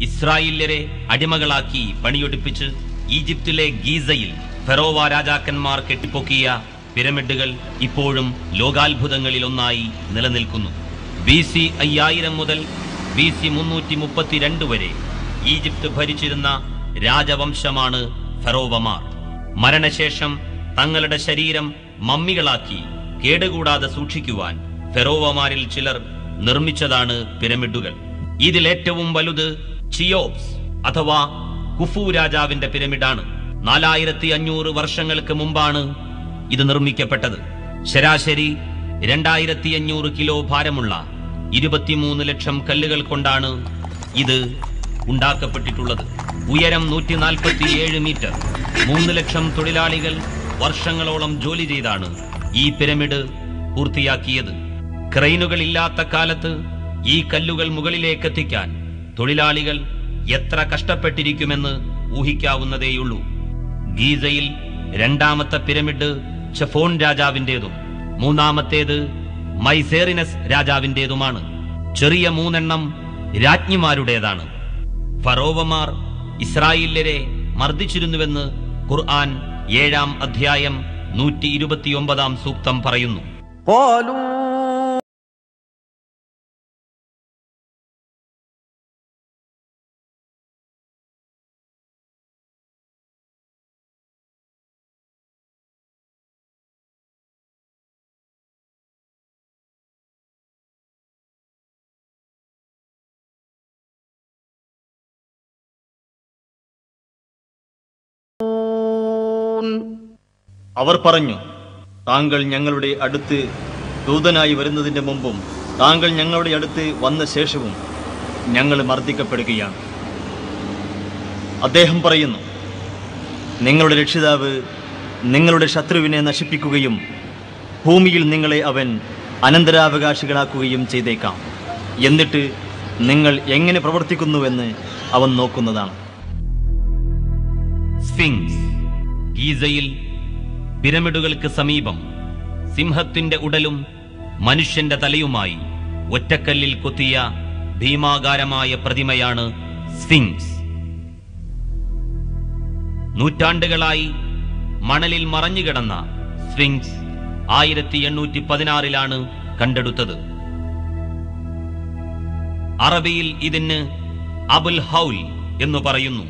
ഇസ്രായേല്യരെ അടിമകളാക്കി പണിയൊടിപ്പിച്ച് ഈജിപ്തിലെ ഗീസയിൽ ഫെറോവ രാജാക്കന്മാർ കെട്ടിപ്പൊക്കിയ പിരമിഡുകൾ ഇപ്പോഴും ലോകാത്ഭുതങ്ങളിൽ ഒന്നായി നിലനിൽക്കുന്നു ബി സി അയ്യായിരം മുതൽ ബി സി മുന്നൂറ്റി മുപ്പത്തിരണ്ട് വരെ ഈജിപ്ത് ഭരിച്ചിരുന്ന രാജവംശമാണ് ഫെറോവമാർ മരണശേഷം തങ്ങളുടെ ശരീരം മമ്മികളാക്കി കേടുകൂടാതെ സൂക്ഷിക്കുവാൻ ഫെറോവമാരിൽ ചിലർ നിർമ്മിച്ചതാണ് പിരമിഡുകൾ ഇതിലേറ്റവും വലുത് ചിയോപ്സ് അഥവാ കുഫു രാജാവിന്റെ പിരമിഡാണ് നാലായിരത്തി അഞ്ഞൂറ് വർഷങ്ങൾക്ക് മുമ്പാണ് ഇത് നിർമ്മിക്കപ്പെട്ടത് ശരാശരി രണ്ടായിരത്തി അഞ്ഞൂറ് കിലോ ഭാരമുള്ള ഇരുപത്തിമൂന്ന് ലക്ഷം കല്ലുകൾ കൊണ്ടാണ് ഇത് ഉണ്ടാക്കപ്പെട്ടിട്ടുള്ളത് ഉയരം നൂറ്റി നാൽപ്പത്തിയേഴ് മീറ്റർ മൂന്ന് ലക്ഷം തൊഴിലാളികൾ വർഷങ്ങളോളം ജോലി ചെയ്താണ് ഈ പിരമിഡ് പൂർത്തിയാക്കിയത് ക്രെയിനുകൾ ഇല്ലാത്ത കാലത്ത് ഈ കല്ലുകൾ മുകളിലേക്ക് എത്തിക്കാൻ തൊഴിലാളികൾ എത്ര കഷ്ടപ്പെട്ടിരിക്കുമെന്ന് ഊഹിക്കാവുന്നതേയുള്ളൂ ഗീസയിൽ രണ്ടാമത്തെ പിരമിഡ് ചെഫോൺ രാജാവിന്റേതും മൂന്നാമത്തേത് മൈസേറിനസ് രാജാവിന്റേതുമാണ് ചെറിയ മൂന്നെണ്ണം രാജ്ഞിമാരുടേതാണ് ഫറോവമാർ ഇസ്രായേല്യരെ മർദ്ദിച്ചിരുന്നുവെന്ന് ഖുർആൻ ഏഴാം അധ്യായം നൂറ്റി ഇരുപത്തിയൊമ്പതാം സൂക്തം പറയുന്നു قالوا അവർ പറഞ്ഞു താങ്കൾ ഞങ്ങളുടെ അടുത്ത് ദൂതനായി വരുന്നതിന്റെ മുമ്പും താങ്കൾ ഞങ്ങളുടെ അടുത്ത് വന്ന ശേഷവും ഞങ്ങൾ മർദ്ദിക്കപ്പെടുകയാണ് അദ്ദേഹം പറയുന്നു നിങ്ങളുടെ രക്ഷിതാവ് നിങ്ങളുടെ ശത്രുവിനെ നശിപ്പിക്കുകയും ഭൂമിയിൽ നിങ്ങളെ അവൻ അനന്തരാവകാശികളാക്കുകയും ചെയ്തേക്കാം എന്നിട്ട് നിങ്ങൾ എങ്ങനെ പ്രവർത്തിക്കുന്നുവെന്ന് അവൻ നോക്കുന്നതാണ് സ്ഫിങ്സ് ഗീസയിൽ പിരമിഡുകൾക്ക് സമീപം സിംഹത്തിന്റെ ഉടലും മനുഷ്യന്റെ തലയുമായി ഒറ്റക്കല്ലിൽ കൊത്തിയ ഭീമാകാരമായ പ്രതിമയാണ് സ്ഫിങ്സ് നൂറ്റാണ്ടുകളായി മണലിൽ മറഞ്ഞുകിടന്ന സ്ഫിങ്സ് ആയിരത്തി എണ്ണൂറ്റി പതിനാറിലാണ് കണ്ടെടുത്തത് അറബിയിൽ ഇതിന് അബുൽ ഹൗൽ എന്നു പറയുന്നു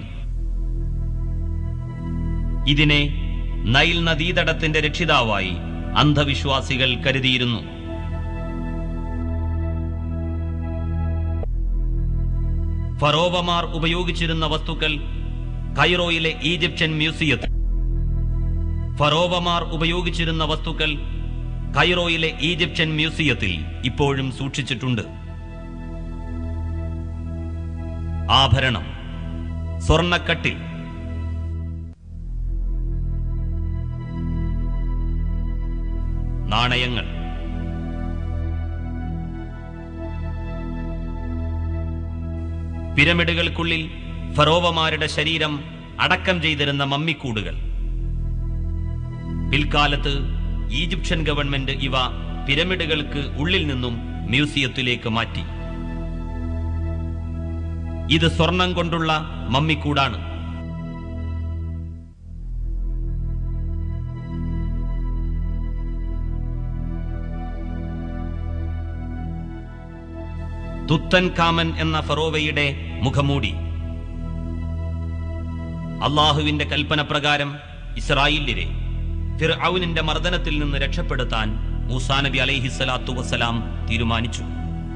ഇതിനെ നൈൽ നദീതടത്തിന്റെ രക്ഷിതാവായി അന്ധവിശ്വാസികൾ കരുതിയിരുന്നു ഫറോവമാർ ഉപയോഗിച്ചിരുന്ന വസ്തുക്കൾ കൈറോയിലെ ഈജിപ്ഷ്യൻ മ്യൂസിയത്തിൽ ഫറോവമാർ ഉപയോഗിച്ചിരുന്ന വസ്തുക്കൾ കൈറോയിലെ ഈജിപ്ഷ്യൻ മ്യൂസിയത്തിൽ ഇപ്പോഴും സൂക്ഷിച്ചിട്ടുണ്ട് ആഭരണം സ്വർണക്കട്ടിൽ നാണയങ്ങൾ പിരമിഡുകൾക്കുള്ളിൽ ഫറോവമാരുടെ ശരീരം അടക്കം ചെയ്തിരുന്ന മമ്മിക്കൂടുകൾ പിൽക്കാലത്ത് ഈജിപ്ഷ്യൻ ഗവൺമെന്റ് ഇവ പിരമിഡുകൾക്ക് ഉള്ളിൽ നിന്നും മ്യൂസിയത്തിലേക്ക് മാറ്റി ഇത് സ്വർണം കൊണ്ടുള്ള മമ്മിക്കൂടാണ് തുത്തൻ കാമൻ എന്ന ഫറോവയുടെ മുഖമൂടി അള്ളാഹുവിന്റെ കൽപ്പന പ്രകാരം ഇസ്രായേല്യരെ ഫിർഔനിന്റെ മർദ്ദനത്തിൽ നിന്ന് രക്ഷപ്പെടുത്താൻ മൂസാ നബി അലൈഹിസ്സലാത്തു വസ്സലാം തീരുമാനിച്ചു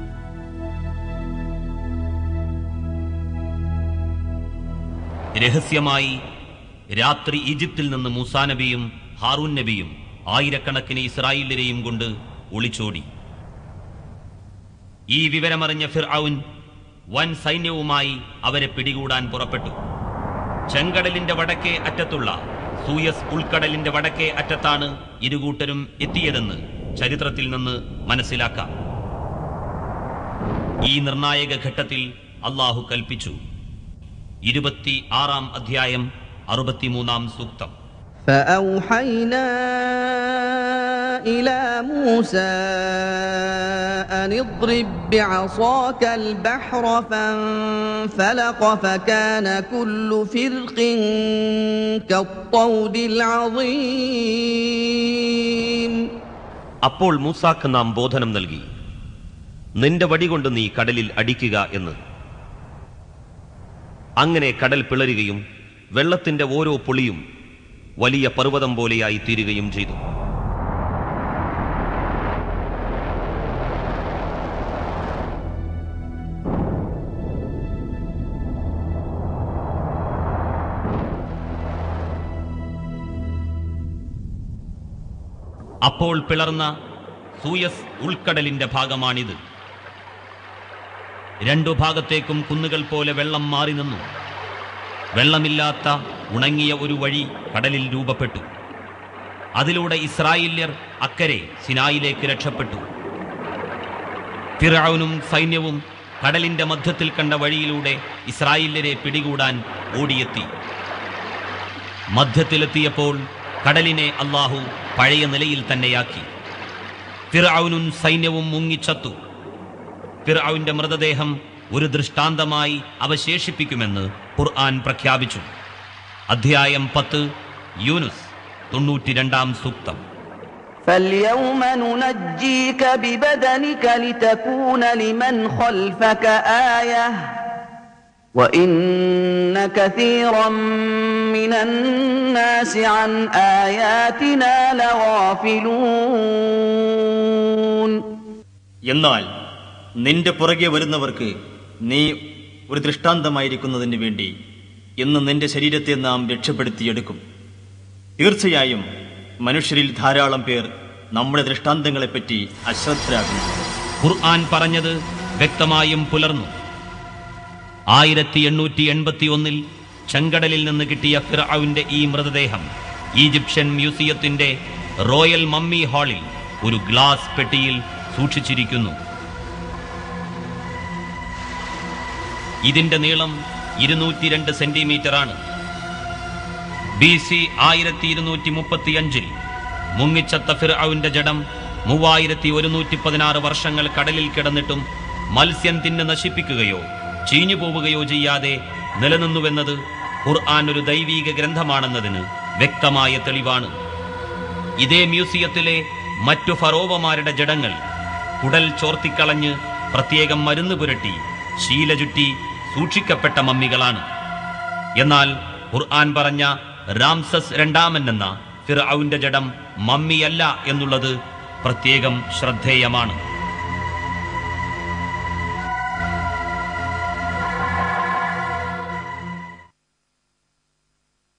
രഹസ്യമായി രാത്രി ഈജിപ്തിൽ നിന്ന് മൂസാ നബിയും ഹാറൂൻ നബിയും ആയിരക്കണക്കിന് ഇസ്രായേല്യരെയും കൊണ്ട് ഒളിച്ചോടി ഈ വിവരമറിഞ്ഞ ഫിർഔൻ വൻ സൈന്യവുമായി അവരെ പിടികൂടാൻ പുറപ്പെട്ടു ചെങ്കടലിന്റെ വടക്കേ അറ്റത്തുള്ള സൂയസ് ഉൾക്കടലിന്റെ വടക്കേ അറ്റത്താണ് ഇരുകൂട്ടരും എത്തിയതെന്ന് ചരിത്രത്തിൽ നിന്ന് മനസ്സിലാക്കാം ഈ നിർണായക ഘട്ടത്തിൽ അള്ളാഹു കൽപ്പിച്ചു ഇരുപത്തി ആറാം അധ്യായം അറുപത്തിമൂന്നാം സൂക്തം فأوحينا إلى موسى أن اضرب بعصاك البحر فانفلق فكان كل فرق كالطود العظيم അപ്പോൾ മൂസാക്ക് നാം ബോധനം നൽകി നിന്റെ വടികൊണ്ട് നീ കടലിൽ അടിക്കുക എന്ന് അങ്ങനെ കടൽ പിളരുകയും വെള്ളത്തിന്റെ ഓരോ പൊളിയും വലിയ പർവ്വതം പോലെയായി തീരുകയും ചെയ്തു അപ്പോൾ പിളർന്ന സൂയസ് ഉൾക്കടലിന്റെ ഭാഗമാണിത് രണ്ടു ഭാഗത്തേക്കും കുന്നുകൾ പോലെ വെള്ളം മാറി നിന്നു വെള്ളമില്ലാത്ത ഉണങ്ങിയ ഒരു വഴി കടലിൽ രൂപപ്പെട്ടു അതിലൂടെ ഇസ്രായേല്യർ അക്കരെ സിനായിലേക്ക് രക്ഷപ്പെട്ടു ഫിറൌനും സൈന്യവും കടലിന്റെ മധ്യത്തിൽ കണ്ട വഴിയിലൂടെ ഇസ്രായേല്യരെ പിടികൂടാൻ ഓടിയെത്തി മധ്യത്തിലെത്തിയപ്പോൾ കടലിനെ അള്ളാഹു പഴയ നിലയിൽ തന്നെയാക്കി ഫിറൌനും സൈന്യവും മുങ്ങിച്ചത്തു ഫിറൌന്റെ മൃതദേഹം ഒരു ദൃഷ്ടാന്തമായി അവശേഷിപ്പിക്കുമെന്ന് ഖുർആൻ പ്രഖ്യാപിച്ചു അധ്യായം പത്ത് യൂനുസ് തൊണ്ണൂറ്റിരണ്ടാം സൂക്തം فاليوم ننجيك ببدنك لتكون لمن خلفك آية وإن كثيرا من الناس عن آياتنا لغافلون എന്നാൽ നിന്റെ പുറകെ വരുന്നവർക്ക് നീ ഒരു ദൃഷ്ടാന്തമായിരിക്കുന്നതിന് വേണ്ടി ഇന്ന് നിന്റെ ശരീരത്തെ നാം രക്ഷപ്പെടുത്തിയെടുക്കും തീർച്ചയായും മനുഷ്യരിൽ ധാരാളം പേർ നമ്മുടെ ദൃഷ്ടാന്തങ്ങളെപ്പറ്റി അശ്രദ്ധരാകുന്നു ഖുർആൻ പറഞ്ഞത് വ്യക്തമായും പുലർന്നു ആയിരത്തി എണ്ണൂറ്റി എൺപത്തി ഒന്നിൽ ചെങ്കടലിൽ നിന്ന് കിട്ടിയ ഫിറൌന്റെ ഈ മൃതദേഹം ഈജിപ്ഷ്യൻ മ്യൂസിയത്തിന്റെ റോയൽ മമ്മി ഹാളിൽ ഒരു ഗ്ലാസ് പെട്ടിയിൽ സൂക്ഷിച്ചിരിക്കുന്നു ഇതിന്റെ നീളം ഇരുന്നൂറ്റി രണ്ട് സെന്റിമീറ്റർ ആണ് ബി സി ആയിരത്തി ഇരുന്നൂറ്റി മുപ്പത്തി അഞ്ചിൽ മുങ്ങിച്ചത്ത ഫിർഔന്റെ ജഡം മൂവായിരത്തി ഒരുന്നൂറ്റി പതിനാറ് വർഷങ്ങൾ കടലിൽ കിടന്നിട്ടും മത്സ്യം തിന്ന് നശിപ്പിക്കുകയോ ചീഞ്ഞു പോവുകയോ ചെയ്യാതെ നിലനിന്നുവെന്നത് ഖുർആൻ ഒരു ദൈവീക ഗ്രന്ഥമാണെന്നതിന് വ്യക്തമായ തെളിവാണ് ഇതേ മ്യൂസിയത്തിലെ മറ്റു ഫറോവമാരുടെ ജഡങ്ങൾ കുടൽ ചോർത്തിക്കളഞ്ഞ് പ്രത്യേകം മരുന്ന് പുരട്ടി ശീല ചുറ്റി സൂക്ഷിക്കപ്പെട്ട മമ്മികളാണ് എന്നാൽ ഖുർആൻ പറഞ്ഞ റാംസസ് രണ്ടാമൻ എന്ന ഫിർഔന്റെ ജഡം മമ്മിയല്ല എന്നുള്ളത് പ്രത്യേകം ശ്രദ്ധേയമാണ്